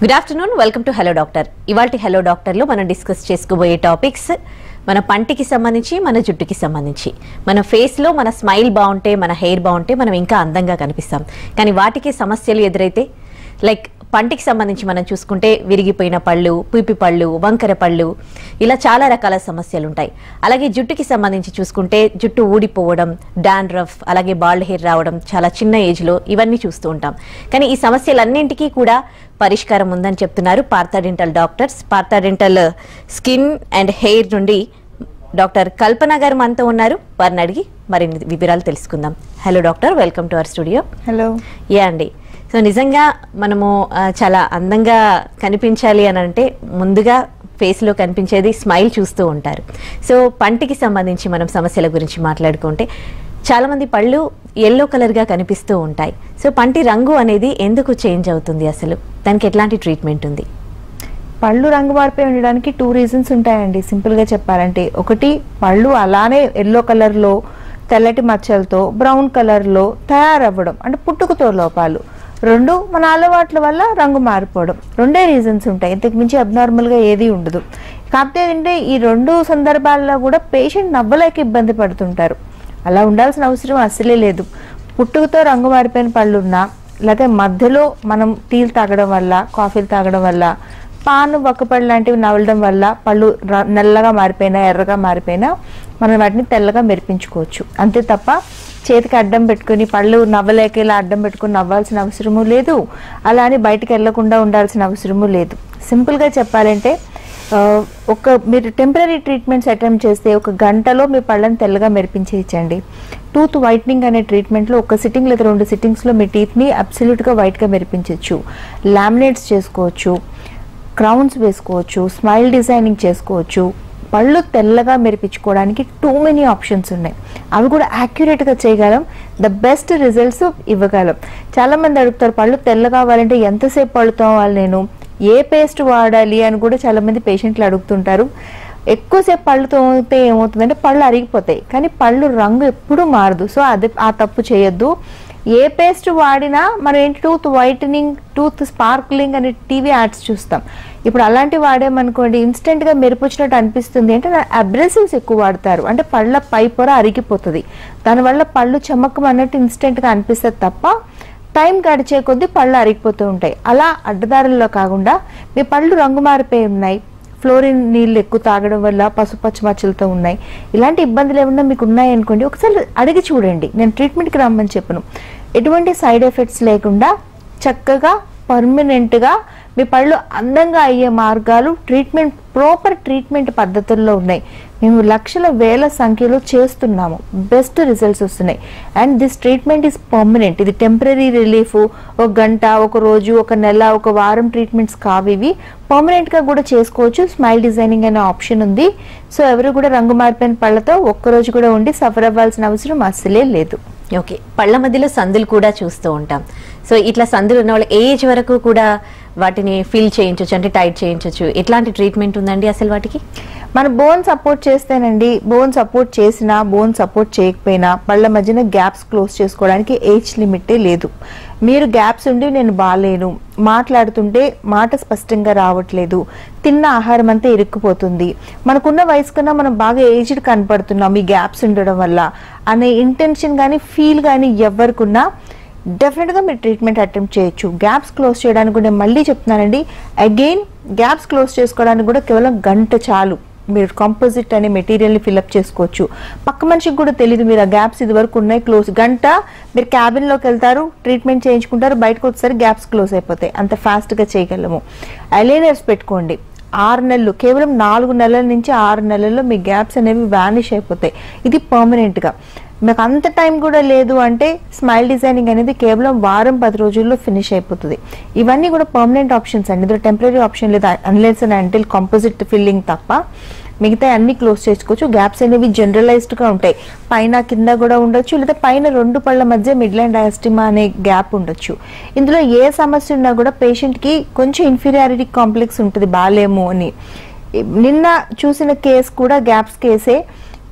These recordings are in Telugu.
Good afternoon welcome to hello doctor ఇవాళ హలో డాక్టర్లో మనం డిస్కస్ చేసుకోబోయే టాపిక్స్ మన పంటికి సంబంధించి మన జుట్టుకి సంబంధించి మన ఫేస్లో మన స్మైల్ బాగుంటే మన హెయిర్ బాగుంటే మనం ఇంకా అందంగా కనిపిస్తాం కానీ వాటికి సమస్యలు ఎదురైతే లైక్ పంటికి సంబంధించి మనం చూసుకుంటే విరిగిపోయిన పళ్ళు పీపి పళ్ళు వంకర పళ్ళు ఇలా చాలా రకాల సమస్యలు ఉంటాయి అలాగే జుట్టుకి సంబంధించి చూసుకుంటే జుట్టు ఊడిపోవడం డాండ్రఫ్ అలాగే బాల్డ్ హెయిర్ రావడం చాలా చిన్న ఏజ్లో ఇవన్నీ చూస్తూ ఉంటాం కానీ ఈ సమస్యలన్నింటికీ కూడా పరిష్కారం ఉందని చెప్తున్నారు Partha dental doctors Partha dental skin and hair నుండి డాక్టర్ కల్పన గారు మనతో ఉన్నారు వారిని అడిగి మరిన్ని వివరాలు తెలుసుకుందాం hello doctor welcome to our studio hello yeah అండి సో నిజంగా మనము ఆ, చాలా అందంగా కనిపించాలి అని అంటే ముందుగా ఫేస్లో కనిపించేది స్మైల్ చూస్తూ ఉంటారు సో పంటికి సంబంధించి మనం సమస్యల గురించి మాట్లాడుకుంటే చాలామంది పళ్ళు ఎల్లో కలర్గా కనిపిస్తూ ఉంటాయి సో పంటి రంగు అనేది ఎందుకు చేంజ్ అవుతుంది అసలు దానికి ఎట్లాంటి ట్రీట్మెంట్ ఉంది పళ్ళు రంగు మారిపోయి ఉండడానికి టూ రీజన్స్ ఉంటాయండి సింపుల్గా చెప్పాలంటే ఒకటి పళ్ళు అలానే ఎల్లో కలర్లో తెల్లటి మచ్చలతో బ్రౌన్ కలర్లో తయారవ్వడం అంటే పుట్టుకతో లోపాలు రెండు మన అలవాట్ల వల్ల రంగు మారిపోవడం రెండే రీజన్స్ ఉంటాయి ఇంతకు మించి అబ్నార్మల్గా ఏది ఉండదు కాకపోతే ఏంటంటే ఈ రెండు సందర్భాల్లో కూడా పేషెంట్ నవ్వలేక ఇబ్బంది పడుతుంటారు అలా ఉండాల్సిన అవసరం అస్సలే లేదు పుట్టుకతో రంగు మారిపోయిన పళ్ళు ఉన్నా లేకపోతే మధ్యలో మనం టీలు తాగడం వల్ల కాఫీలు తాగడం వల్ల పాను వక్కపళ్ళు లాంటివి నవలడం వల్ల పళ్ళు ర- నల్లగా మారిపోయినా ఎర్రగా మారిపోయినా మనం వాటిని తెల్లగా మెరిపించుకోవచ్చు అంతే తప్ప చేతికి అడ్డం పెట్టుకుని పళ్ళు నవ్వలేక ఇలా అడ్డం పెట్టుకుని నవ్వాల్సిన అవసరము లేదు అలా అని బయటికి వెళ్లకుండా ఉండాల్సిన అవసరము లేదు సింపుల్గా చెప్పాలంటే ఆ, ఒక మీరు టెంపరీ ట్రీట్మెంట్స్ అటెంప్ట్ చేస్తే ఒక గంటలో మీ పళ్ళని తెల్లగా మెరిపించేయచ్చండి టూత్ వైట్నింగ్ అనే ట్రీట్మెంట్లో ఒక సిట్టింగ్ లేదా రెండు సిట్టింగ్స్లో మీ టీత్ని అబ్సల్యూట్గా వైట్గా మెరిపించవచ్చు లామినేట్స్ చేసుకోవచ్చు క్రౌన్స్ వేసుకోవచ్చు స్మైల్ డిజైనింగ్ చేసుకోవచ్చు పళ్ళు తెల్లగా మెరిపించుకోవడానికి టూ మెనీ ఆప్షన్స్ ఉన్నాయి అవి కూడా యాక్యురేట్గా చేయగలం ద బెస్ట్ రిజల్ట్స్ ఇవ్వగలం చాలామంది అడుగుతారు పళ్ళు తెల్ల కావాలంటే ఎంతసేపు పళ్ళు తోమాలి నేను ఏ పేస్ట్ వాడాలి అని కూడా చాలామంది పేషెంట్లు అడుగుతుంటారు ఎక్కువసేపు పళ్ళు తోమితే ఏమవుతుందంటే పళ్ళు అరిగిపోతాయి కానీ పళ్ళు రంగు ఎప్పుడూ మారదు సో అది ఆ తప్పు చేయొద్దు ఏ పేస్ట్ వాడినా మనం ఏంటి టూత్ వైటనింగ్ టూత్ స్పార్క్లింగ్ అనే టీవీ యాడ్స్ చూస్తాం ఇప్పుడు అలాంటివి వాడామనుకోండి ఇన్స్టెంట్గా మెరుపుచ్చినట్టు అనిపిస్తుంది అంటే అబ్రెసివ్స్ ఎక్కువ వాడతారు అంటే పళ్ళ పై పొర అరిగిపోతుంది దానివల్ల పళ్ళు చెమ్మకం అన్నట్టు ఇన్స్టెంట్గా అనిపిస్తుంది తప్ప టైం గడిచే కొద్దీ పళ్ళు అరిగిపోతూ ఉంటాయి అలా అడ్డదారుల్లో కాకుండా మీ పళ్ళు రంగు మారిపోయి ఉన్నాయి ఫ్లోరిన్ నీళ్ళు ఎక్కువ తాగడం వల్ల పసుపచ్చ మచ్చలతో ఉన్నాయి ఇలాంటి ఇబ్బందులు ఏమన్నా మీకు ఉన్నాయనుకోండి ఒకసారి అడిగి చూడండి నేను ట్రీట్మెంట్కి రమ్మని చెప్పను ఎటువంటి సైడ్ ఎఫెక్ట్స్ లేకుండా చక్కగా పర్మనెంట్గా మీ పళ్ళు అందంగా అయ్యే మార్గాలు ట్రీట్మెంట్ ప్రాపర్ ట్రీట్మెంట్ పద్ధతుల్లో ఉన్నాయి మేము లక్షల వేల సంఖ్యలో చేస్తున్నాము బెస్ట్ రిజల్ట్స్ వస్తున్నాయి and this treatment is permanent ఇది టెంపరీ రిలీఫ్ ఒక గంట ఒక రోజు ఒక నెల ఒక వారం ట్రీట్మెంట్స్ కావు ఇవి పర్మనెంట్ గా కూడా చేసుకోవచ్చు స్మైల్ డిజైనింగ్ అనే ఆప్షన్ ఉంది సో ఎవరు కూడా రంగు మారిపోయిన పళ్ళతో ఒక్కరోజు కూడా ఉండి సఫర్ అవ్వాల్సిన అవసరం అస్సలే లేదు ఓకే పళ్ళ మధ్యలో సందులు కూడా చూస్తూ ఉంటాం సో ఇట్లా సందులు ఉన్న వాళ్ళు ఏజ్ వరకు కూడా వాటిని ఫిల్ చేయించవచ్చు అంటే టైట్ చేయించవచ్చు ఎట్లాంటి ట్రీట్మెంట్ ఉందండి అసలు వాటికి మన బోన్ సపోర్ట్ చేస్తేనండి బోన్ సపోర్ట్ చేసినా బోన్ సపోర్ట్ చేయకపోయినా పళ్ళ మధ్యన గ్యాప్స్ క్లోజ్ చేసుకోవడానికి ఏజ్ లిమిటే లేదు మీరు గ్యాప్స్ ఉండి నేను బాగాలేను మాట్లాడుతుంటే మాట స్పష్టంగా రావట్లేదు తిన్న ఆహారం అంతా ఇరుక్కుపోతుంది మనకున్న వయసు కన్నా మనం బాగా ఏజ్డ్ కనపడుతున్నాం ఈ గ్యాప్స్ ఉండడం వల్ల అనే ఇంటెన్షన్ కానీ ఫీల్ కానీ ఎవరికున్నా డెఫినెట్గా మీరు ట్రీట్మెంట్ అటెంప్ట్ చేయొచ్చు గ్యాప్స్ క్లోజ్ చేయడానికి కూడా నేను మళ్ళీ చెప్తున్నానండి అగైన్ గ్యాప్స్ క్లోజ్ చేసుకోవడానికి కూడా కేవలం గంట చాలు మీరు కాంపోజిట్ అనే మెటీరియల్ని ఫిల్అప్ చేసుకోవచ్చు పక్క మనిషికి కూడా తెలియదు మీరు ఆ గ్యాప్స్ ఇది వరకు ఉన్నాయి క్లోజ్ గంట మీరు క్యాబిన్లోకి వెళ్తారు ట్రీట్మెంట్ చేయించుకుంటారు బయటకు వచ్చేసరికి గ్యాప్స్ క్లోజ్ అయిపోతాయి అంత ఫాస్ట్గా చేయగలము అలైనర్స్ పెట్టుకోండి ఆరు నెలలు కేవలం నాలుగు నెలల నుంచి ఆరు నెలల్లో మీ గ్యాప్స్ అనేవి వ్యానిష్ అయిపోతాయి ఇది పర్మనెంట్గా మీకు అంత టైం కూడా లేదు అంటే స్మైల్ డిజైనింగ్ అనేది కేవలం వారం పది రోజుల్లో ఫినిష్ అయిపోతుంది ఇవన్నీ కూడా పర్మనెంట్ ఆప్షన్స్ అండి ఇందులో టెంపరీ ఆప్షన్ లేదు unless and until composite filling తప్ప మిగతా అన్ని క్లోజ్ చేసుకోవచ్చు గ్యాప్స్ అనేవి జనరలైజ్డ్ గా ఉంటాయి పైన కింద కూడా ఉండొచ్చు లేదా పైన రెండు పళ్ళ మధ్య మిడ్ లైన్ డయాస్టిమా అనే గ్యాప్ ఉండొచ్చు ఇందులో ఏ సమస్య ఉన్నా కూడా పేషెంట్ కి కొంచెం ఇన్ఫీరియారిటీ కాంప్లెక్స్ ఉంటుంది బాలేము అని నిన్న చూసిన కేసు కూడా గ్యాప్స్ కేసే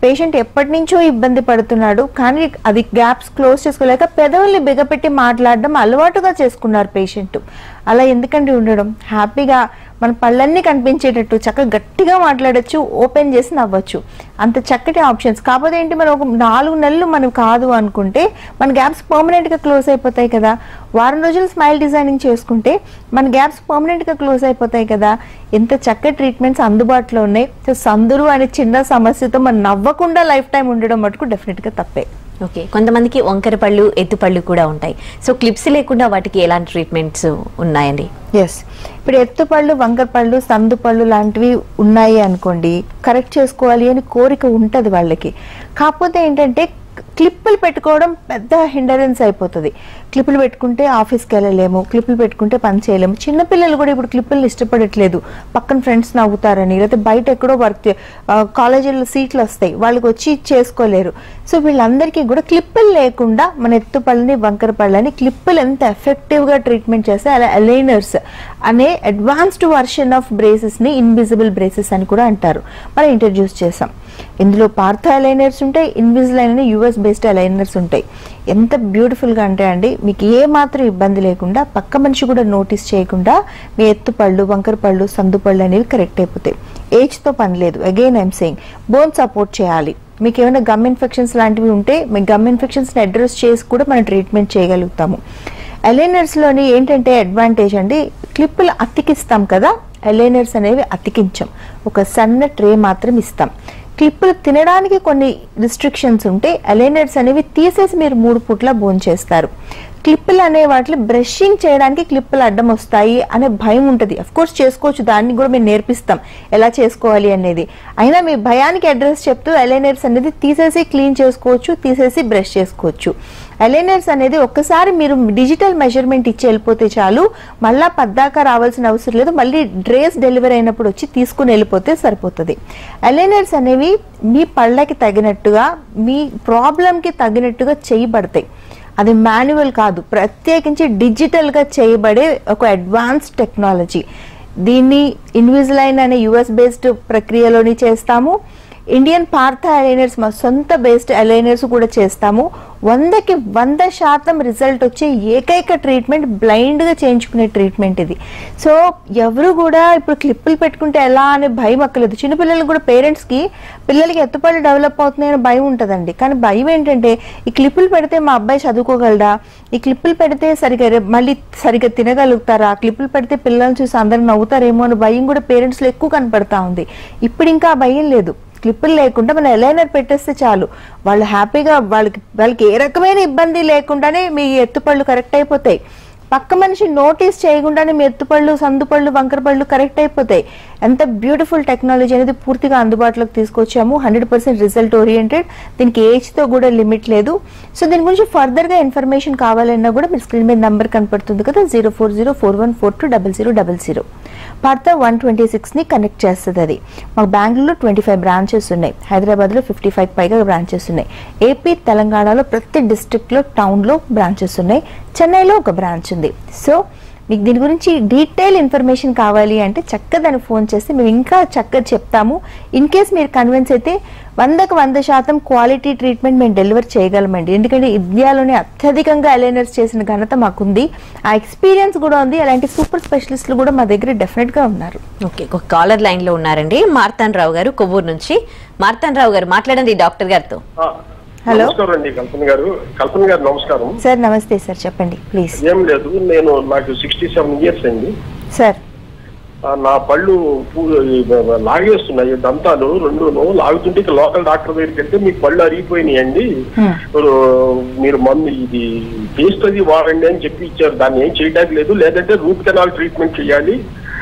పేషెంట్ ఎప్పటి నుంచో ఇబ్బంది పడుతున్నాడు కానీ అది గ్యాప్స్ క్లోజ్ చేసుకోలేక పెదవుల్ని బిగపెట్టి మాట్లాడడం అలవాటుగా చేసుకున్నారు పేషెంట్ అలా ఎందుకంటే ఉండడం హ్యాపీగా మన పళ్ళన్నీ కనిపించేటట్టు చక్కగా గట్టిగా మాట్లాడొచ్చు ఓపెన్ చేసి నవ్వచ్చు అంత చక్కటి ఆప్షన్స్ కాకపోతే ఏంటి మనం ఒక నాలుగు నెలలు మనం కాదు అనుకుంటే మన గ్యాప్స్ పర్మనెంట్గా క్లోజ్ అయిపోతాయి కదా వారం రోజులు స్మైల్ డిజైనింగ్ చేసుకుంటే మన గ్యాప్స్ పర్మనెంట్గా క్లోజ్ అయిపోతాయి కదా ఎంత చక్కటి ట్రీట్మెంట్స్ అందుబాటులో ఉన్నాయి సో సందురు అనే చిన్న సమస్యతో మనం నవ్వకుండా లైఫ్ టైం ఉండడం మటుకు డెఫినెట్గా తప్పే ఓకే కొంతమందికి వంకర పళ్ళు ఎత్తు పళ్ళు కూడా ఉంటాయి సో క్లిప్స్ లేకుండా వాటికి ఎలాంటి ట్రీట్మెంట్స్ ఉన్నాయండి ఎస్ ఇప్పుడు ఎత్తుపళ్ళు వంకర పళ్ళు సందు పళ్ళు లాంటివి ఉన్నాయి అనుకోండి కరెక్ట్ చేసుకోవాలి అని కోరిక ఉంటుంది వాళ్ళకి కాకపోతే ఏంటంటే క్లిప్పులు పెట్టుకోవడం పెద్ద హిండరెన్స్ అయిపోతుంది క్లిప్పులు పెట్టుకుంటే ఆఫీస్కి వెళ్ళలేము క్లిప్పులు పెట్టుకుంటే పని చేయలేము చిన్నపిల్లలు కూడా ఇప్పుడు క్లిప్పులు ఇష్టపడట్లేదు పక్కన ఫ్రెండ్స్ నవ్వుతారని లేకపోతే బయట ఎక్కడో వర్క్ కాలేజీలో సీట్లు వస్తాయి వాళ్ళకి వచ్చి చేసుకోలేరు సో వీళ్ళందరికీ కూడా క్లిప్పులు లేకుండా మన ఎత్తుపళ్ళని వంకర పళ్ళని క్లిప్పులు ఎంత ఎఫెక్టివ్గా ట్రీట్మెంట్ చేస్తే అలా అలైనర్స్ అనే అడ్వాన్స్డ్ వర్షన్ ఆఫ్ బ్రేసెస్ని ఇన్విజిబుల్ బ్రేసెస్ అని కూడా అంటారు మనం ఇంట్రడ్యూస్ చేసాం ఇందులో పార్థ అలైనర్స్ ఉంటాయి ఇన్విజిల్ అయిన యూఎస్ బేస్డ్ అలైనర్స్ ఉంటాయి ఎంత బ్యూటిఫుల్గా అంటే అండి మీకు ఏ మాత్రం ఇబ్బంది లేకుండా పక్క మనిషి కూడా నోటీస్ చేయకుండా మీ ఎత్తు పళ్ళు వంకర పళ్ళు సందు పళ్ళు అనేవి కరెక్ట్ అయిపోతాయి ఏజ్తో పని లేదు again I'm saying bone support చేయాలి మీకు ఏమైనా గమ్ ఇన్ఫెక్షన్స్ లాంటివి ఉంటే మీ గమ్ ఇన్ఫెక్షన్స్ని అడ్రస్ చేసి కూడా మనం ట్రీట్మెంట్ చేయగలుగుతాము అలైనర్స్లోని ఏంటంటే అడ్వాంటేజ్ అండి క్లిప్పులు అతికిస్తాం కదా అలైనర్స్ అనేవి అతికించం ఒక సన్న ట్రే మాత్రం ఇస్తాం క్లిప్పులు తినడానికి కొన్ని రిస్ట్రిక్షన్స్ ఉంటే అలైనర్స్ అనేవి తీసేసి మీరు మూడు పూట్ల భోంచేస్తారు క్లిప్పులు అనే వాటిలో బ్రషింగ్ చేయడానికి క్లిప్పులు అడ్డం వస్తాయి అనే భయం ఉంటుంది అఫ్ కోర్స్ చేసుకోవచ్చు దాన్ని కూడా మేము నేర్పిస్తాం ఎలా చేసుకోవాలి అనేది అయినా మీ భయానికి అడ్రస్ చెప్తూ అలైనర్స్ అనేది తీసేసి క్లీన్ చేసుకోవచ్చు తీసేసి బ్రష్ చేసుకోవచ్చు అలైనర్స్ అనేది ఒక్కసారి మీరు డిజిటల్ మెజర్మెంట్ ఇచ్చి వెళ్ళిపోతే చాలు మళ్ళా పద్దాకా రావాల్సిన అవసరం లేదు మళ్ళీ డ్రేస్ డెలివరీ అయినప్పుడు వచ్చి తీసుకుని వెళ్ళిపోతే సరిపోతుంది అలైనర్స్ అనేవి మీ పళ్ళకి తగినట్టుగా మీ ప్రాబ్లంకి తగినట్టుగా చేయబడతాయి అది మాన్యువల్ కాదు ప్రత్యేకించి డిజిటల్గా చేయబడే ఒక అడ్వాన్స్ టెక్నాలజీ దీన్ని ఇన్విజిలైన్ అనే యుఎస్ బేస్డ్ ప్రక్రియలోని చేస్తాము ఇండియన్ పార్థ అలైనర్స్ మా సొంత బేస్డ్ అలైనర్స్ కూడా చేస్తాము వందకి వంద శాతం రిజల్ట్ వచ్చే ఏకైక ట్రీట్మెంట్ బ్లైండ్గా చేయించుకునే ట్రీట్మెంట్ ఇది సో ఎవరు కూడా ఇప్పుడు క్లిప్పులు పెట్టుకుంటే ఎలా అనే భయం అక్కలేదు చిన్నపిల్లలు కూడా పేరెంట్స్కి పిల్లలకి ఎత్తుపళ్ళు డెవలప్ అవుతున్నాయని భయం ఉంటుందండి కానీ భయం ఏంటంటే ఈ క్లిప్పులు పెడితే మా అబ్బాయి చదువుకోగలడా ఈ క్లిప్పులు పెడితే సరిగా రే- మళ్ళీ సరిగా తినగలుగుతారా ఆ క్లిప్పులు పెడితే పిల్లల్ని చూసి అందరూ నవ్వుతారేమో అని భయం కూడా పేరెంట్స్లో ఎక్కువ కనపడతా ఉంది ఇప్పుడు ఇంకా ఆ భయం లేదు క్లిప్పులు లేకుండా మనం ఎలైనర్ పెట్టేస్తే చాలు వాళ్ళు హ్యాపీగా వాళ్ళకి వాళ్ళకి ఏ రకమైన ఇబ్బంది లేకుండానే మీ ఎత్తుపళ్ళు కరెక్ట్ అయిపోతాయి పక్క మనిషి నోటీస్ చేయకుండానే మీ ఎత్తుపళ్ళు సందుపళ్ళు వంకర పళ్ళు కరెక్ట్ అయిపోతాయి ఎంత బ్యూటిఫుల్ టెక్నాలజీ అనేది పూర్తిగా అందుబాటులోకి తీసుకొచ్చాము హండ్రెడ్ పర్సెంట్ రిజల్ట్ ఓరియంటెడ్ దీనికి ఏజ్తో కూడా లిమిట్ లేదు సో దీని గురించి ఫర్దర్గా ఇన్ఫర్మేషన్ కావాలన్నా కూడా మీరు స్క్రీన్ మీద నెంబర్ కనపడుతుంది కదా zero four zero four one four two double zero double zero Partha one twenty సిక్స్ని కనెక్ట్ చేస్తుంది అది మాకు బెంగళూరులో ట్వంటీ ఫైవ్ బ్రాంచెస్ ఉన్నాయి హైదరాబాద్లో ఫిఫ్టీ ఫైవ్ పైగా బ్రాంచెస్ ఉన్నాయి ఏపీ తెలంగాణలో ప్రతి డిస్ట్రిక్ట్లో టౌన్లో బ్రాంచెస్ ఉన్నాయి చెన్నైలో ఒక బ్రాంచ్ ఉంది సో మీకు దీని గురించి డీటెయిల్ ఇన్ఫర్మేషన్ కావాలి అంటే చక్కగా దాన్ని ఫోన్ చేస్తే మేము ఇంకా చక్కగా చెప్తాము ఇన్ కేస్ మీరు కన్విన్స్ అయితే వందకు వంద శాతం క్వాలిటీ ట్రీట్మెంట్ మేము డెలివర్ చేయగలమండి ఎందుకంటే ఇండియాలోనే అత్యధికంగా అలైనర్స్ చేసిన ఘనత మాకుంది ఆ ఎక్స్పీరియన్స్ కూడా ఉంది అలాంటి సూపర్ స్పెషలిస్టులు కూడా మా దగ్గర డెఫినెట్గా ఉన్నారు ఓకే ఒక కాలర్ లైన్ లో ఉన్నారండి మార్తాన్ రావు గారు కొవ్వూరు నుంచి మార్తాన్ రావు గారు మాట్లాడండి డాక్టర్ గారితో ఆ, హలో. నమస్కారం అండి కల్పన గారు కల్పన గారు నమస్కారం సార్ నమస్తే సార్ చెప్పండి ప్లీజ్ ఏం లేదు నేను నాకు సిక్స్టీ సెవెన్ ఇయర్స్ అయింది సార్ ఆ, నా పళ్ళు పూ- ఈ లాగేస్తున్నాయి దంతాలు రెండును లాగుతుంటే ఇక లోకల్ డాక్టర్ దగ్గరికి వెళ్తే మీ పళ్ళు అరిగిపోయినాయండి Hmm. మీరు మీరు మందు ఇది పేస్ట్ అది వాడండి అని చెప్పి ఇచ్చారు దాన్ని ఏం చేయడానికి లేదు లేదంటే రూట్ కెనాల్ ట్రీట్మెంట్ చేయాలి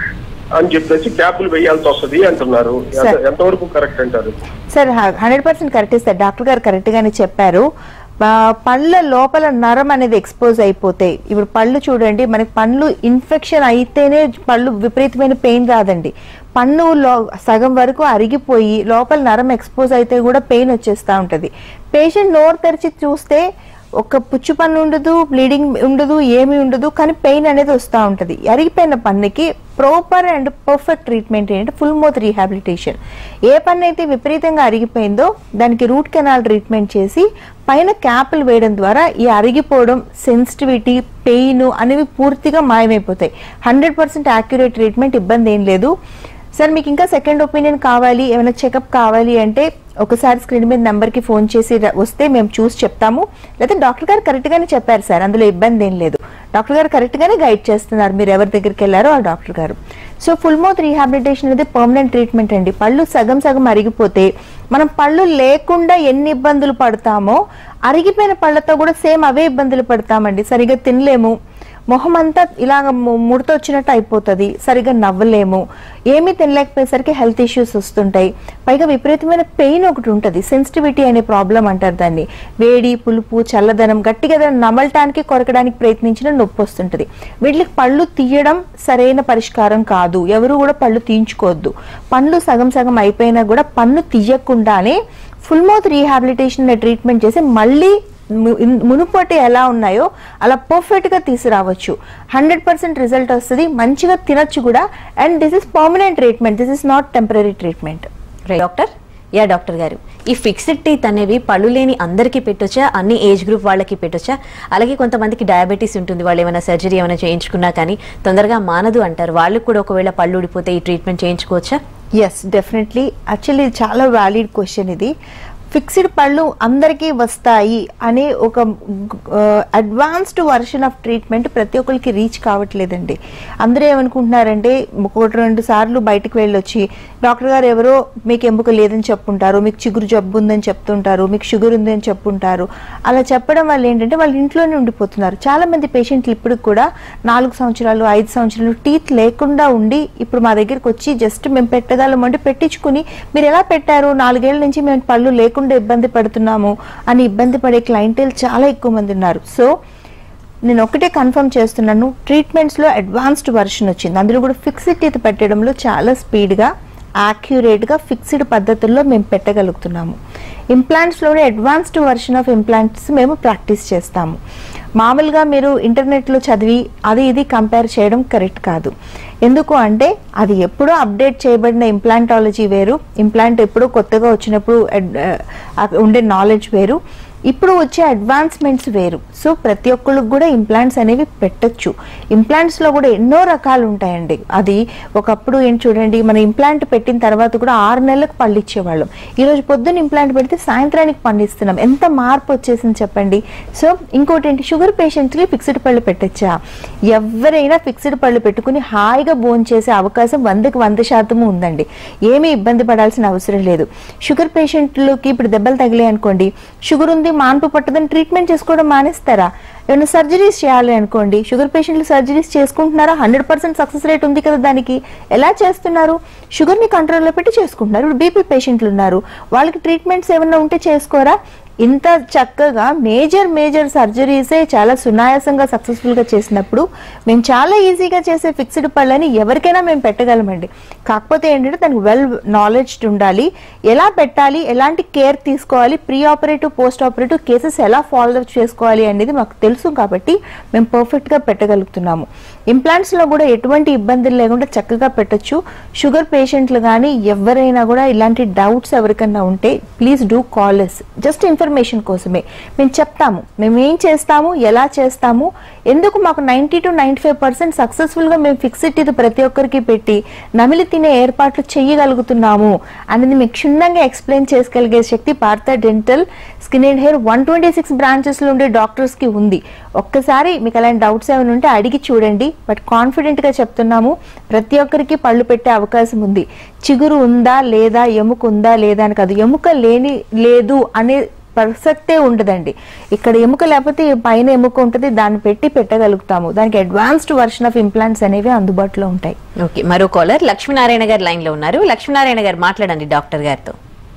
అని చెప్పేసి క్యాపులు వేయాల్సి వస్తుంది అంటున్నారు ఎంత- Sir. ఎంతవరకు కరెక్ట్ అంటారు sir hundred percent correct sir doctor garu correct గానే చెప్పారు ఆ, పళ్ళ లోపల నరం అనేది ఎక్స్పోజ్ అయిపోతాయి ఇప్పుడు పళ్ళు చూడండి మనకి పళ్ళు ఇన్ఫెక్షన్ అయితేనే పళ్ళు విపరీతమైన పెయిన్ రాదండి పన్ను లో సగం వరకు అరిగిపోయి లోపల నరం ఎక్స్పోజ్ అయితే కూడా పెయిన్ వచ్చేస్తూ ఉంటుంది పేషెంట్ నోరు తెరిచి చూస్తే ఒక పుచ్చు పన్ను ఉండదు బ్లీడింగ్ ఉండదు ఏమీ ఉండదు కానీ పెయిన్ అనేది వస్తూ ఉంటుంది అరిగిపోయిన పన్నుకి ప్రాపర్ అండ్ పర్ఫెక్ట్ ట్రీట్మెంట్ ఏంటంటే ఫుల్ మౌత్ రీహాబిలిటేషన్ ఏ పన్ను అయితే విపరీతంగా అరిగిపోయిందో దానికి రూట్ కెనాల్ ట్రీట్మెంట్ చేసి పైన క్యాపులు వేయడం ద్వారా ఈ అరిగిపోవడం సెన్సిటివిటీ పెయిన్ అనేవి పూర్తిగా మాయమైపోతాయి హండ్రెడ్ పర్సెంట్ యాక్యురేట్ ట్రీట్మెంట్ ఇబ్బంది ఏం లేదు సార్ మీకు ఇంకా సెకండ్ ఒపీనియన్ కావాలి ఏమైనా చెకప్ కావాలి అంటే ఒకసారి స్క్రీన్ మీద నెంబర్కి ఫోన్ చేసి ర- వస్తే మేము చూసి చెప్తాము లేదా డాక్టర్ గారు కరెక్ట్గానే చెప్పారు సార్ అందులో ఇబ్బంది ఏం లేదు డాక్టర్ గారు కరెక్ట్గానే గైడ్ చేస్తున్నారు మీరు ఎవరి దగ్గరికి వెళ్ళారో ఆ doctor garu so full mouth rehabilitation అనేది పర్మనెంట్ ట్రీట్మెంట్ అండి పళ్ళు సగం సగం అరిగిపోతే మనం పళ్ళు లేకుండా ఎన్ని ఇబ్బందులు పడతామో అరిగిపోయిన పళ్ళతో కూడా సేమ్ అవే ఇబ్బందులు పడతామండి సరిగా తినలేము మొహం అంతా ఇలాగ ము- ముడత వచ్చినట్టు అయిపోతుంది సరిగా నవ్వలేము ఏమీ తినలేకపోయేసరికి హెల్త్ ఇష్యూస్ వస్తుంటాయి పైగా విపరీతమైన పెయిన్ ఒకటి ఉంటుంది సెన్సిటివిటీ అనే ప్రాబ్లం అంటారు దాన్ని వేడి పులుపు చల్లదనం గట్టిగా ఏదైనా నమలటానికి కొరకడానికి ప్రయత్నించిన నొప్పి వస్తుంటుంది వీటికి పళ్ళు తీయడం సరైన పరిష్కారం కాదు ఎవరు కూడా పళ్ళు తీయించుకోవద్దు పళ్ళు సగం సగం అయిపోయినా కూడా పన్ను తీయకుండానే ఫుల్ మౌత్ రీహాబిలిటేషన్ అనే ట్రీట్మెంట్ చేసి మళ్ళీ ము- ఇన్- మునుపటి ఎలా ఉన్నాయో అలా పర్ఫెక్ట్ గా తీసుకురావచ్చు హండ్రెడ్ పర్సెంట్ రిజల్ట్ వస్తుంది మంచిగా తినొచ్చు కూడా and this is permanent treatment this is not temporary treatment doctor yeah doctor garu ఈ ఫిక్స్డ్ టీత్ అనేవి పళ్ళు లేని అందరికీ పెట్టొచ్చా అన్ని ఏజ్ గ్రూప్ వాళ్ళకి పెట్టొచ్చా అలాగే కొంతమందికి డయాబెటీస్ ఉంటుంది వాళ్ళు ఏమైనా సర్జరీ ఏమైనా చేయించుకున్నా కానీ తొందరగా మానదు అంటారు వాళ్ళకి కూడా ఒకవేళ పళ్ళు ఊడిపోతే ఈ ట్రీట్మెంట్ చేయించుకోవచ్చా ఎస్ డెఫినెట్లీ యాక్చువల్లీ చాలా వ్యాలిడ్ క్వశ్చన్ ఇది ఫిక్స్డ్ పళ్ళు అందరికీ వస్తాయి అనే ఒక అడ్వాన్స్డ్ వర్షన్ ఆఫ్ ట్రీట్మెంట్ ప్రతి ఒక్కరికి రీచ్ కావట్లేదండి అందరూ ఏమనుకుంటున్నారంటే ఒకటి రెండు సార్లు బయటకు వెళ్ళొచ్చి డాక్టర్ గారు ఎవరో మీకు ఎముక లేదని చెప్పుంటారు మీకు చిగురు జబ్బు ఉందని చెప్తుంటారు మీకు షుగర్ ఉందని చెప్పుంటారు అలా చెప్పడం వల్ల ఏంటంటే వాళ్ళు ఇంట్లోనే ఉండిపోతున్నారు చాలా మంది పేషెంట్లు ఇప్పుడు కూడా నాలుగు సంవత్సరాలు ఐదు సంవత్సరాలు టీత్ లేకుండా ఉండి ఇప్పుడు మా దగ్గరికి వచ్చి జస్ట్ మేము పెట్టగలం అంటే పెట్టించుకుని మీరు ఎలా పెట్టారు నాలుగేళ్ల నుంచి మేము పళ్ళు లేకుండా ఇబ్బంది పడుతున్నాము అని ఇబ్బంది పడే క్లయింటేల్ చాలా ఎక్కువ మంది ఉన్నారు సో నేను ఒకటే కన్ఫర్మ్ చేస్తున్నాను ట్రీట్మెంట్స్లో అడ్వాన్స్డ్ వర్షన్ వచ్చింది అందులో కూడా ఫిక్స్డ్ టీత్ పెట్టడంలో చాలా స్పీడ్గా యాక్యురేట్గా ఫిక్స్డ్ పద్ధతుల్లో మేము పెట్టగలుగుతున్నాము ఇంప్లాంట్స్లోనే అడ్వాన్స్డ్ వర్షన్ ఆఫ్ ఇంప్లాంట్స్ మేము ప్రాక్టీస్ చేస్తాము మామూలుగా మీరు ఇంటర్నెట్లో చదివి అది ఇది కంపేర్ చేయడం కరెక్ట్ కాదు ఎందుకు అంటే అది ఎప్పుడో అప్డేట్ చేయబడిన ఇంప్లాంటాలజీ వేరు ఇంప్లాంట్ ఎప్పుడో కొత్తగా వచ్చినప్పుడు అడ్- ఆ, ఉండే నాలెడ్జ్ వేరు ఇప్పుడు వచ్చే అడ్వాన్స్మెంట్స్ వేరు సో ప్రతి ఒక్కళ్ళకి కూడా ఇంప్లాంట్స్ అనేవి పెట్టొచ్చు ఇంప్లాంట్స్ లో కూడా ఎన్నో రకాలు ఉంటాయండి అది ఒకప్పుడు ఏం చూడండి మన ఇంప్లాంట్ పెట్టిన తర్వాత కూడా ఆరు నెలలకు పళ్ళు ఇచ్చేవాళ్ళం ఈ రోజు పొద్దున్న ఇంప్లాంట్ పెడితే సాయంత్రానికి పళ్ళు ఇస్తున్నాం ఎంత మార్పు వచ్చేసింది చెప్పండి సో ఇంకోటి ఏంటి షుగర్ పేషెంట్స్కి ఫిక్స్డ్ పళ్ళు పెట్టచ్చా ఎవరైనా ఫిక్స్డ్ పళ్ళు పెట్టుకుని హాయిగా భోజనం చేసే అవకాశం వందకి వంద శాతము ఉందండి ఏమీ ఇబ్బంది పడాల్సిన అవసరం లేదు షుగర్ పేషెంట్లకి ఇప్పుడు దెబ్బలు తగిలాయి అనుకోండి షుగర్ ఉంది మాన్పు పట్టదని ట్రీట్మెంట్ చేసుకోవడం మానేస్తారా ఏమైనా సర్జరీస్ చేయాలి అనుకోండి షుగర్ పేషెంట్లు సర్జరీస్ చేసుకుంటున్నారా హండ్రెడ్ పర్సెంట్ సక్సెస్ రేట్ ఉంది కదా దానికి ఎలా చేస్తున్నారు షుగర్ని కంట్రోల్లో పెట్టి చేసుకుంటున్నారు ఇప్పుడు బీపీ పేషెంట్లు ఉన్నారు వాళ్ళకి ట్రీట్మెంట్స్ ఏమైనా ఉంటే చేసుకోరా ఇంత చక్కగా మేజర్ మేజర్ సర్జరీసే చాలా సునాయాసంగా సక్సెస్ఫుల్ గా చేసినప్పుడు మేము చాలా ఈజీగా చేసే ఫిక్స్డ్ పళ్ళని ఎవరికైనా మేము పెట్టగలమండి కాకపోతే ఏంటంటే దానికి వెల్ నాలెడ్జ్ ఉండాలి ఎలా పెట్టాలి ఎలాంటి కేర్ తీసుకోవాలి pre operative post operative cases ఎలా ఫాలో చేసుకోవాలి అనేది మాకు తెలుసు కాబట్టి మేము పర్ఫెక్ట్ గా పెట్టగలుగుతున్నాము ఇంప్లాంట్స్ లో కూడా ఎటువంటి ఇబ్బందులు లేకుండా చక్కగా పెట్టొచ్చు షుగర్ పేషెంట్లు కానీ ఎవరైనా కూడా ఇలాంటి డౌట్స్ ఎవరికన్నా ఉంటే please do call us just information కోసమే మేము చెప్తాము మేము ఏం చేస్తాము ఎలా చేస్తాము ఎందుకు మాకు ninety to ninety five percent సక్సెస్ఫుల్గా మేము ఫిక్స్డ్ ఇది ప్రతి ఒక్కరికి పెట్టి నమిలి తినే ఏర్పాట్లు చేయగలుగుతున్నాము అనేది మీకు క్షుణ్ణంగా ఎక్స్ప్లెయిన్ చేసుకోగలిగే శక్తి Partha dental skin and hair one twenty six బ్రాంచెస్లో ఉండే డాక్టర్స్కి ఉంది ఒక్కసారి మీకు అలాంటి డౌట్స్ ఏమైనా ఉంటే అడిగి చూడండి బట్ కాన్ఫిడెంట్గా చెప్తున్నాము ప్రతి ఒక్కరికి పళ్ళు పెట్టే అవకాశం ఉంది చిగురు ఉందా లేదా ఎముక ఉందా లేదా అని కాదు ఎముక లేని లేదు అనే ప్రసక్తే ఉండదండి ఇక్కడ ఎముక లేకపోతే ఈ పైన ఎముక ఉంటుంది దాన్ని పెట్టి పెట్టగలుగుతాము దానికి అడ్వాన్స్డ్ వర్షన్ ఆఫ్ ఇంప్లాంట్స్ అనేవి అందుబాటులో ఉంటాయి ఓకే మరో కాలర్ లక్ష్మీనారాయణ గారు లైన్ లో ఉన్నారు లక్ష్మీనారాయణ గారు మాట్లాడండి డాక్టర్ గారితో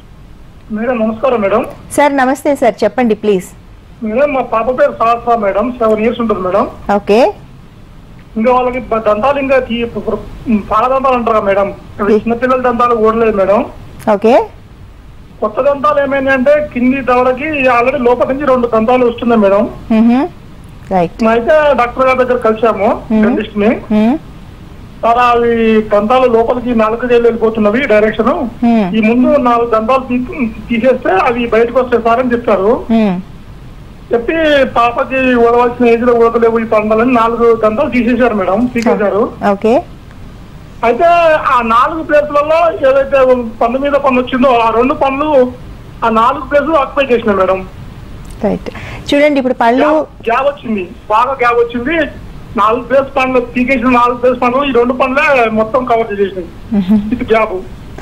మేడం నమస్కారం మేడం సార్ నమస్తే సార్ చెప్పండి ప్లీజ్ మేడం మా పాప పేరు సహస్ర మేడం సెవెన్ ఇయర్స్ ఉంటుంది మేడం ఓకే ఇంకా వాళ్ళకి బ- దంతాలు ఇంకా తీ- పాల దంతాలు అంటారా మేడం అవి చిన్నపిల్లల దంతాలు ఓడలేదు మేడం ఓకే కొత్త దంతాలు ఏమైంది అంటే కింది దవడకి ఆల్రెడీ లోపల నుంచి రెండు దంతాలు వస్తున్నాయి మేడం రైట్ అయితే డాక్టర్ గారి దగ్గర కలిసాము డెంటిస్ట్ ని సార్ అవి దంతాలు లోపలికి నాలుగు వేలు వెళ్ళిపోతున్నవి డైరెక్షన్ ఈ ముందు నాలుగు దంతాలు తీ- తీసేస్తే అవి బయటకు వస్తాయి సార్ అని చెప్పారు చెప్పి పాపకి ఊడవలసిన ఏజ్ లో ఊడలేవు ఈ పండాలని నాలుగు దంతాలు తీసేశారు మేడం తీసేశారు ఓకే అయితే ఆ నాలుగు ప్లేస్లలో ఏదైతే పన్ను మీద పన్ను వచ్చిందో ఆ రెండు పనులు ఆ నాలుగు ప్లేసులు ఆక్యుపై చేసినాయి మేడం రైట్ చూడండి ఇప్పుడు పళ్ళు గ్యాప్ వచ్చింది బాగా గ్యాప్ వచ్చింది నాలుగు ప్లేస్ పనులు పీకేసిన నాలుగు ప్లేస్ పనులు ఈ రెండు పనులే మొత్తం కవర్ చేసేసినాయి ఇది గ్యాప్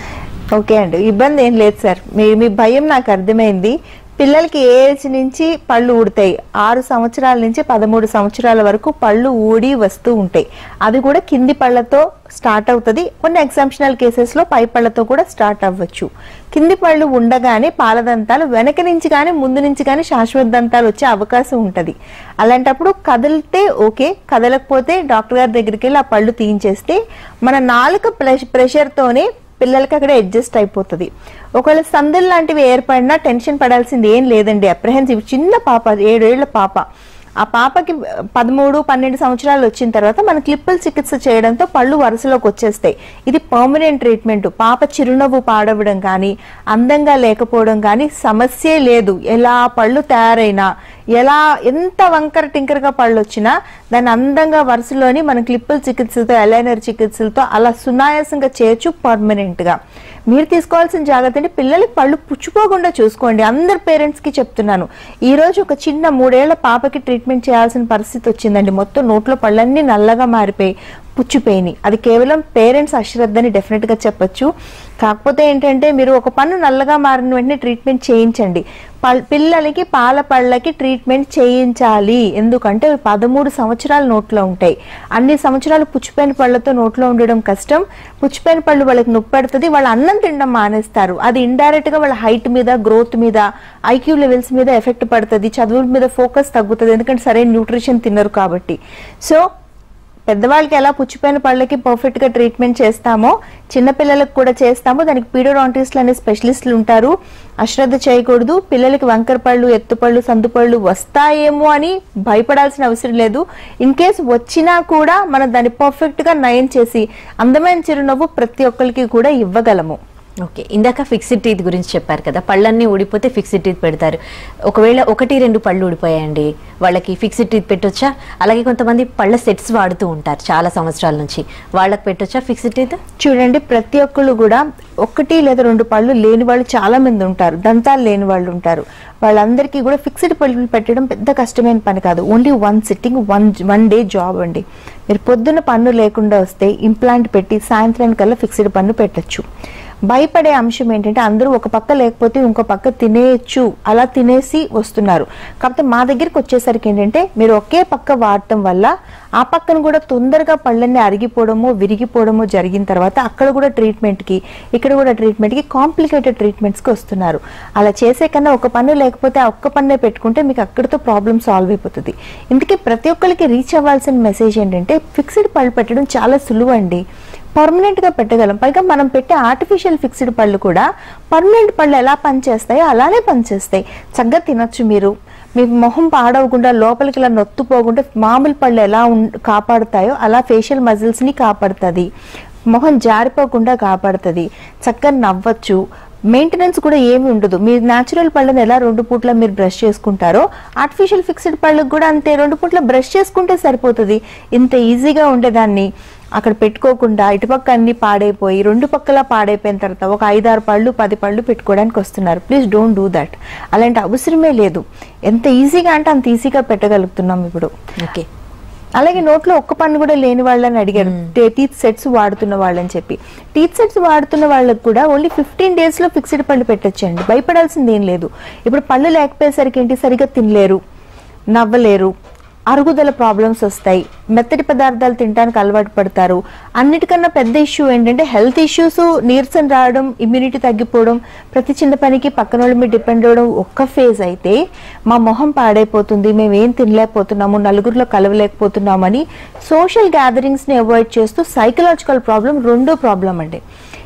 ఓకే అండి ఇబ్బంది ఏం లేదు సార్ మీ మీ భయం నాకు అర్థమైంది పిల్లలకి ఏ ఏజ్ నుంచి పళ్ళు ఊడతాయి ఆరు సంవత్సరాల నుంచి పదమూడు సంవత్సరాల వరకు పళ్ళు ఊడి వస్తూ ఉంటాయి అది కూడా కింది పళ్ళతో స్టార్ట్ అవుతుంది కొన్ని ఎగ్జామ్షనల్ కేసెస్ లో పై పళ్ళతో కూడా స్టార్ట్ అవ్వచ్చు కింది పళ్ళు ఉండగానే పాలదంతాలు వెనక నుంచి కానీ ముందు నుంచి కానీ శాశ్వత దంతాలు వచ్చే అవకాశం ఉంటది అలాంటప్పుడు కదిలితే ఓకే కదలకపోతే డాక్టర్ గారి దగ్గరికి వెళ్ళి ఆ పళ్ళు తీయించేస్తే మన నాలుక ప్రెషర్ తోనే పిల్లలకి అక్కడ అడ్జస్ట్ అయిపోతుంది ఒకవేళ సందులు లాంటివి ఏర్పడినా టెన్షన్ పడాల్సింది ఏం లేదండి అప్రహెన్సివ్ చిన్న పాప ఏడేళ్ల పాప ఆ పాపకి పదమూడు పన్నెండు సంవత్సరాలు వచ్చిన తర్వాత మన క్లిప్పుల చికిత్స చేయడంతో పళ్ళు వరుసలోకి వచ్చేస్తాయి ఇది పర్మనెంట్ ట్రీట్మెంట్ పాప చిరునవ్వు పాడవడం కానీ అందంగా లేకపోవడం కానీ సమస్యే లేదు ఎలా పళ్ళు తయారైనా ఎలా ఎంత వంకర టింకరగా పళ్ళు వచ్చినా దాన్ని అందంగా వరుసలోని మన క్లిప్పుల చికిత్సతో అలైనర్ చికిత్సలతో అలా సునాయాసంగా చేయొచ్చు పర్మనెంట్ గా మీరు తీసుకోవాల్సిన జాగ్రత్త అంటే పిల్లలకి పళ్ళు పుచ్చిపోకుండా చూసుకోండి అందరు పేరెంట్స్ కి చెప్తున్నాను ఈ రోజు ఒక చిన్న మూడేళ్ల పాపకి ట్రీట్మెంట్ చేయాల్సిన పరిస్థితి వచ్చిందండి మొత్తం నోట్లో పళ్ళన్నీ నల్లగా మారిపోయి పుచ్చిపోయినాయి అది కేవలం పేరెంట్స్ అశ్రద్ధని డెఫినెట్ గా చెప్పొచ్చు కాకపోతే ఏంటంటే మీరు ఒక పన్ను నల్లగా మారిన వెంటనే ట్రీట్మెంట్ చేయించండి పల్- పిల్లలకి పాల పళ్ళకి ట్రీట్మెంట్ చేయించాలి ఎందుకంటే అవి పదమూడు సంవత్సరాలు నోట్లో ఉంటాయి అన్ని సంవత్సరాలు పుచ్చిపోయిన పళ్ళతో నోట్లో ఉండడం కష్టం పుచ్చిపోయిన పళ్ళు వాళ్ళకి నొప్పి పెడుతుంది వాళ్ళు అన్నం తినడం మానేస్తారు అది ఇండైరెక్ట్ గా వాళ్ళ హైట్ మీద గ్రోత్ మీద ఐక్యూ లెవెల్స్ మీద ఎఫెక్ట్ పడుతుంది చదువుల మీద ఫోకస్ తగ్గుతుంది ఎందుకంటే సరైన న్యూట్రిషన్ తినరు కాబట్టి సో పెద్దవాళ్ళకి ఎలా పుచ్చిపోయిన పళ్ళకి పర్ఫెక్ట్ గా ట్రీట్మెంట్ చేస్తామో చిన్నపిల్లలకు కూడా చేస్తామో దానికి పీడోడాంటిస్ట్లు అనే స్పెషలిస్టులు ఉంటారు అశ్రద్ధ చేయకూడదు పిల్లలకి వంకర పళ్ళు ఎత్తుపళ్ళు సందుపళ్ళు వస్తాయేమో అని భయపడాల్సిన అవసరం లేదు ఇన్ కేస్ వచ్చినా కూడా మనం దాన్ని పర్ఫెక్ట్ గా నయం చేసి అందమైన చిరునవ్వు ప్రతి ఒక్కరికి కూడా ఇవ్వగలము ఓకే ఇందాక ఫిక్స్డ్ టీత్ గురించి చెప్పారు కదా పళ్ళన్నీ ఊడిపోతే ఫిక్స్డ్ టీత్ పెడతారు ఒకవేళ ఒకటి రెండు పళ్ళు ఊడిపోయాయండి వాళ్ళకి ఫిక్స్డ్ టీత్ పెట్టొచ్చా అలాగే కొంతమంది పళ్ళ సెట్స్ వాడుతూ ఉంటారు చాలా సంవత్సరాల నుంచి వాళ్ళకి పెట్టొచ్చా ఫిక్స్డ్ టీత్ చూడండి ప్రతి ఒక్కళ్ళు కూడా ఒకటి లేదా రెండు పళ్ళు లేని వాళ్ళు చాలా మంది ఉంటారు దంతాలు లేని వాళ్ళు ఉంటారు వాళ్ళందరికీ కూడా ఫిక్స్డ్ పళ్ళు పెట్టడం పెద్ద కష్టమైన పని కాదు only one sitting one one day job అండి మీరు పొద్దున్న పన్ను లేకుండా వస్తే ఇంప్లాంట్ పెట్టి సాయంత్రానికల్లా ఫిక్స్డ్ పన్ను పెట్టొచ్చు భయపడే అంశం ఏంటంటే అందరూ ఒక పక్క లేకపోతే ఇంకో పక్క తినేయచ్చు అలా తినేసి వస్తున్నారు కాకపోతే మా దగ్గరికి వచ్చేసరికి ఏంటంటే మీరు ఒకే పక్క వాడటం వల్ల ఆ పక్కన కూడా తొందరగా పళ్ళన్నీ అరిగిపోవడమో విరిగిపోవడమో జరిగిన తర్వాత అక్కడ కూడా ట్రీట్మెంట్కి ఇక్కడ కూడా ట్రీట్మెంట్కి కాంప్లికేటెడ్ ట్రీట్మెంట్స్కి వస్తున్నారు అలా చేసే కన్నా ఒక పన్ను లేకపోతే ఆ ఒక్క పన్నే పెట్టుకుంటే మీకు అక్కడితో ప్రాబ్లం సాల్వ్ అయిపోతుంది ఇందుకే ప్రతి ఒక్కరికి రీచ్ అవ్వాల్సిన మెసేజ్ ఏంటంటే ఫిక్స్డ్ పళ్ళు పెట్టడం చాలా సులువు అండి పర్మనెంట్ గా పెట్టగలం పైగా మనం పెట్టే ఆర్టిఫిషియల్ ఫిక్స్డ్ పళ్ళు కూడా పర్మనెంట్ పళ్ళు ఎలా పనిచేస్తాయో అలానే పనిచేస్తాయి చక్కగా తినొచ్చు మీరు మీ మొహం పాడవకుండా లోపలికి ఇలా నొత్తుపోకుండా మామూలు పళ్ళు ఎలా ఉం- కాపాడుతాయో అలా ఫేషియల్ మజిల్స్ ని కాపాడుతుంది మొహం జారిపోకుండా కాపాడుతుంది చక్కగా నవ్వచ్చు మెయింటెనెన్స్ కూడా ఏమి ఉండదు మీరు న్యాచురల్ పళ్ళని ఎలా రెండు పూట్ల మీరు బ్రష్ చేసుకుంటారో ఆర్టిఫిషియల్ ఫిక్స్డ్ పళ్ళకి కూడా అంతే రెండు పూట్ల బ్రష్ చేసుకుంటే సరిపోతుంది ఇంత ఈజీగా ఉండేదాన్ని అక్కడ పెట్టుకోకుండా ఇటుపక్క అన్ని పాడైపోయి రెండు పక్కల పాడైపోయిన తర్వాత ఒక ఐదారు పళ్ళు పది పళ్ళు పెట్టుకోవడానికి వస్తున్నారు ప్లీజ్ డోంట్ డూ దట్ అలాంటి అవసరమే లేదు ఎంత ఈజీగా అంటే అంత ఈజీగా పెట్టగలుగుతున్నాం ఇప్పుడు ఓకే అలాగే నోట్లో ఒక్క పన్ను కూడా లేని వాళ్ళని అడిగారు టీత్ సెట్స్ వాడుతున్న వాళ్ళని చెప్పి టీత్ సెట్స్ వాడుతున్న వాళ్ళకి కూడా ఓన్లీ ఫిఫ్టీన్ డేస్ లో ఫిక్స్డ్ పళ్ళు పెట్టొచ్చండి భయపడాల్సింది ఏం లేదు ఇప్పుడు పళ్ళు లేకపోయేసరికి ఏంటి సరిగా తినలేరు నవ్వలేరు అరుగుదల ప్రాబ్లమ్స్ వస్తాయి మెత్తటి పదార్థాలు తినడానికి అలవాటు పడతారు అన్నిటికన్నా పెద్ద ఇష్యూ ఏంటంటే హెల్త్ ఇష్యూస్ నీరసం రావడం ఇమ్యూనిటీ తగ్గిపోవడం ప్రతి చిన్న పనికి పక్కన వాళ్ళ మీద డిపెండ్ అవ్వడం ఒక్క ఫేజ్ అయితే మా మొహం పాడైపోతుంది మేము ఏం తినలేకపోతున్నాము నలుగురిలో కలవలేకపోతున్నామని సోషల్ గ్యాదరింగ్స్ ని అవాయిడ్ చేస్తూ సైకలాజికల్ ప్రాబ్లం రెండో ప్రాబ్లం అండి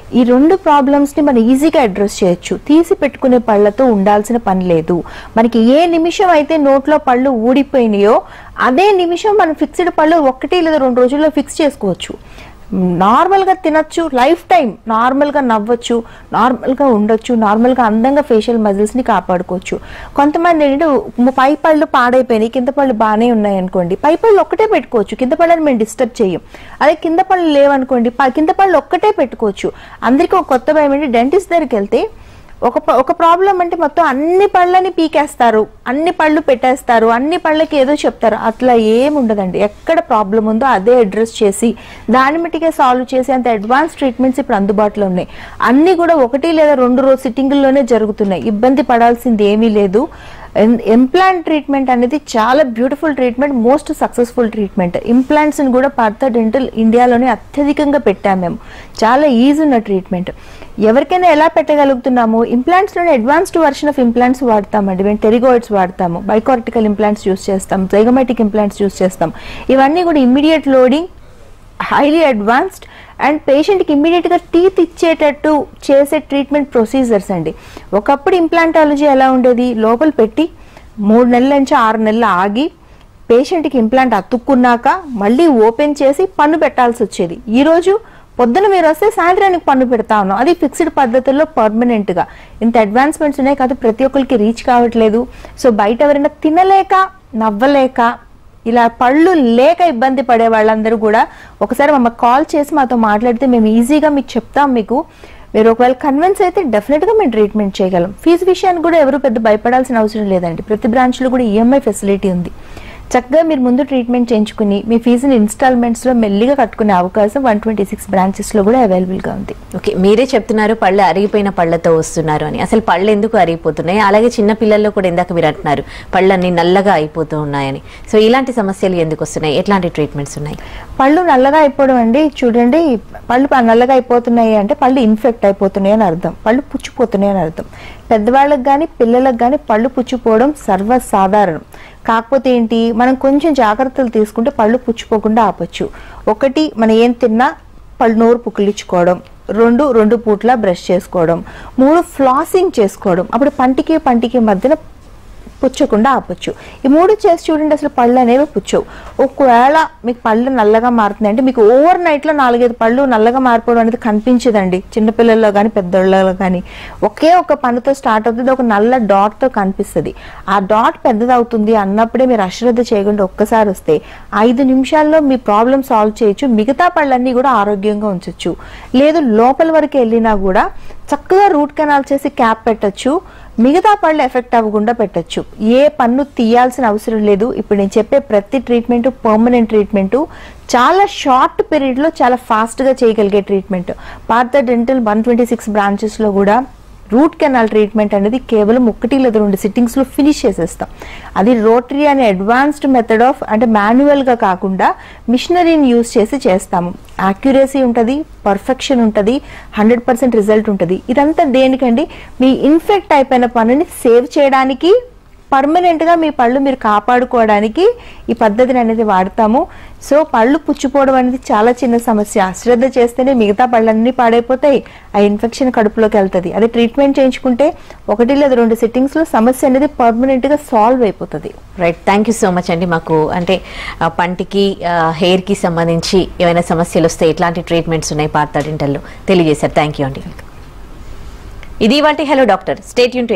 ఈ రెండు ప్రాబ్లమ్స్ని మనం ఈజీగా అడ్రస్ చేయొచ్చు తీసి పెట్టుకునే పళ్ళతో ఉండాల్సిన పని లేదు మనకి ఏ నిమిషం అయితే నోట్లో పళ్ళు ఊడిపోయినాయో అదే నిమిషం మనం ఫిక్స్డ్ పళ్ళు ఒకటి లేదా రెండు రోజుల్లో ఫిక్స్ చేసుకోవచ్చు నార్మల్గా తినొచ్చు లైఫ్ టైం నార్మల్గా నవ్వచ్చు నార్మల్గా ఉండొచ్చు నార్మల్గా అందంగా ఫేషియల్ మజిల్స్ని కాపాడుకోవచ్చు కొంతమంది ఏంటంటే ము- పై పళ్ళు పాడైపోయినాయి కింద పళ్ళు బాగానే ఉన్నాయి అనుకోండి పై పళ్ళు ఒక్కటే పెట్టుకోవచ్చు కింద పళ్ళని మేము డిస్టర్బ్ చేయం అదే కింద పళ్ళు లేవనుకోండి ప- కింద పళ్ళు ఒక్కటే పెట్టుకోవచ్చు అందరికీ ఒక కొత్త భయం ఏంటి డెంటిస్ట్ దగ్గరికి వెళ్తే ఒక ప- ఒక ప్రాబ్లం అంటే మొత్తం అన్ని పళ్ళని పీకేస్తారు అన్ని పళ్ళు పెట్టేస్తారు అన్ని పళ్ళకి ఏదో చెప్తారు అట్లా ఏం ఉండదండి ఎక్కడ ప్రాబ్లం ఉందో అదే అడ్రస్ చేసి దాని మట్టికే సాల్వ్ చేసి అంత అడ్వాన్స్ ట్రీట్మెంట్స్ ఇప్పుడు అందుబాటులో ఉన్నాయి అన్ని కూడా ఒకటి లేదా రెండు రోజు సిట్టింగుల్లోనే జరుగుతున్నాయి ఇబ్బంది పడాల్సింది ఏమీ లేదు ఇంప్లాంట్ ట్రీట్మెంట్ అనేది చాలా beautiful treatment most successful treatment implants కూడా పార్థ డెంటల్ ఇండియాలోనే అత్యధికంగా పెట్టాము మేము చాలా ఈజీ ఉన్న ట్రీట్మెంట్ ఎవరికైనా ఎలా పెట్టగలుగుతున్నాము ఇంప్లాంట్స్లోనే అడ్వాన్స్డ్ వర్షన్ ఆఫ్ ఇంప్లాంట్స్ వాడతామండి మేము టెరిగాయిడ్స్ వాడతాము బైకార్టికల్ ఇంప్లాంట్స్ యూస్ చేస్తాం జైగమాటిక్ ఇంప్లాంట్స్ యూస్ చేస్తాం ఇవన్నీ కూడా immediate loading highly advanced and పేషెంట్కి ఇమ్మీడియట్గా టీత్ ఇచ్చేటట్టు చేసే ట్రీట్మెంట్ ప్రొసీజర్స్ అండి ఒకప్పుడు ఇంప్లాంటాలజీ ఎలా ఉండేది లోపల పెట్టి మూడు నెలల నుంచి ఆరు నెలలు ఆగి పేషెంట్కి ఇంప్లాంట్ అతుక్కున్నాక మళ్ళీ ఓపెన్ చేసి పన్ను పెట్టాల్సి వచ్చేది ఈరోజు పొద్దున మీరు వస్తే సాయంత్రానికి పన్ను పెడతా ఉన్నాం అది ఫిక్స్డ్ పద్ధతుల్లో పర్మనెంట్గా ఇంత అడ్వాన్స్మెంట్స్ ఉన్నాయి కాదు ప్రతి ఒక్కరికి రీచ్ కావట్లేదు సో బయట ఎవరైనా తినలేక నవ్వలేక ఇలా పళ్ళు లేక ఇబ్బంది పడే వాళ్ళందరూ కూడా ఒకసారి మమ్మల్ని కాల్ చేసి మాతో మాట్లాడితే మేము ఈజీగా మీకు చెప్తాం మీకు మీరు ఒకవేళ కన్విన్స్ అయితే డెఫినెట్గా మేము ట్రీట్మెంట్ చేయగలం ఫీజు విషయానికి కూడా ఎవరు పెద్ద భయపడాల్సిన అవసరం లేదండి ప్రతి బ్రాంచ్లో కూడా ఈఎంఐ ఫెసిలిటీ ఉంది చక్కగా మీరు ముందు ట్రీట్మెంట్ చేయించుకుని మీ ఫీజుని ఇన్స్టాల్మెంట్స్లో మెల్లిగా కట్టుకునే అవకాశం వన్ ట్వంటీ సిక్స్ బ్రాంచెస్లో కూడా అవైలబుల్గా ఉంది ఓకే మీరే చెప్తున్నారు పళ్ళు అరిగిపోయిన పళ్ళతో వస్తున్నారు అని అసలు పళ్ళు ఎందుకు అరిగిపోతున్నాయి అలాగే చిన్న పిల్లల్లో కూడా ఇందాక మీరు అంటున్నారు పళ్ళన్నీ నల్లగా అయిపోతూ ఉన్నాయని సో ఇలాంటి సమస్యలు ఎందుకు వస్తున్నాయి ఎట్లాంటి ట్రీట్మెంట్స్ ఉన్నాయి పళ్ళు నల్లగా అయిపోవడం అండి చూడండి పళ్ళు ప- నల్లగా అయిపోతున్నాయి అంటే పళ్ళు ఇన్ఫెక్ట్ అయిపోతున్నాయి అని అర్థం పళ్ళు పుచ్చిపోతున్నాయి అని అర్థం పెద్దవాళ్ళకి కానీ పిల్లలకు కానీ పళ్ళు పుచ్చిపోవడం సర్వసాధారణం కాకపోతే ఏంటి మనం కొంచెం జాగ్రత్తలు తీసుకుంటే పళ్ళు పుచ్చిపోకుండా ఆపొచ్చు ఒకటి మనం ఏం తిన్నా పళ్ళు నోరు పుక్కిలించుకోవడం రెండు రెండు పూట్ల బ్రష్ చేసుకోవడం మూడు ఫ్లాసింగ్ చేసుకోవడం అప్పుడు పంటికి పంటికి మధ్యన పుచ్చకుండా ఆపొచ్చు ఈ మూడు చేసి చూడండి అసలు పళ్ళు అనేవి పుచ్చవు ఒకవేళ మీకు పళ్ళు నల్లగా మారుతున్నాయి అంటే మీకు ఓవర్ నైట్లో నాలుగైదు పళ్ళు నల్లగా మారిపోవడం అనేది కనిపించదండి చిన్నపిల్లల్లో కానీ పెద్దోళ్ళలో కానీ ఒకే ఒక పన్నుతో స్టార్ట్ అవుతుంది ఒక నల్ల డాట్తో కనిపిస్తుంది ఆ డాట్ పెద్దది అవుతుంది అన్నప్పుడే మీరు అశ్రద్ధ చేయకుండా ఒక్కసారి వస్తే ఐదు నిమిషాల్లో మీ ప్రాబ్లం సాల్వ్ చేయొచ్చు మిగతా పళ్ళన్నీ కూడా ఆరోగ్యంగా ఉంచొచ్చు లేదు లోపల వరకు వెళ్ళినా కూడా చక్కగా రూట్ కెనాల్ చేసి క్యాప్ పెట్టొచ్చు మిగతా పళ్ళు ఎఫెక్ట్ అవ్వకుండా పెట్టొచ్చు ఏ పన్ను తీయాల్సిన అవసరం లేదు ఇప్పుడు నేను చెప్పే ప్రతి ట్రీట్మెంట్ పర్మనెంట్ ట్రీట్మెంట్ చాలా షార్ట్ పీరియడ్లో చాలా ఫాస్ట్గా చేయగలిగే treatment Partha Dental one twenty six బ్రాంచెస్లో కూడా రూట్ కెనాల్ ట్రీట్మెంట్ అనేది కేవలం ఒకటి లేదా రెండు సిట్టింగ్స్లో ఫినిష్ చేసేస్తాం అది రోటరీ అనే అడ్వాన్స్డ్ మెథడ్ ఆఫ్ అంటే మాన్యువల్గా కాకుండా మిషనరీని యూస్ చేసి చేస్తాము యాక్యురసీ ఉంటుంది పర్ఫెక్షన్ ఉంటుంది హండ్రెడ్ పర్సెంట్ రిజల్ట్ ఉంటుంది ఇదంతా దేనికండి మీ ఇన్ఫెక్ట్ అయిపోయిన పనుని సేవ్ చేయడానికి పర్మనెంట్గా మీ పళ్ళు మీరు కాపాడుకోవడానికి ఈ పద్ధతిని అనేది వాడతాము సో పళ్ళు పుచ్చిపోవడం అనేది చాలా చిన్న సమస్య అశ్రద్ధ చేస్తేనే మిగతా పళ్ళన్నీ పాడైపోతాయి ఆ ఇన్ఫెక్షన్ కడుపులోకి వెళ్తుంది అదే ట్రీట్మెంట్ చేయించుకుంటే ఒకటి లేదా రెండు సిట్టింగ్స్లో సమస్య అనేది పర్మనెంట్గా సాల్వ్ అయిపోతుంది right thank you so much అండి మాకు అంటే ఆ, పంటికి హెయిర్ కి సంబంధించి ఏమైనా సమస్యలు వస్తే ఎట్లాంటి ట్రీట్మెంట్స్ ఉన్నాయి పార్థ డెంటల్లో తెలియజేశారు థ్యాంక్ యూ అండి ఇది వాటి హలో డాక్టర్ స్టేట్ యూన్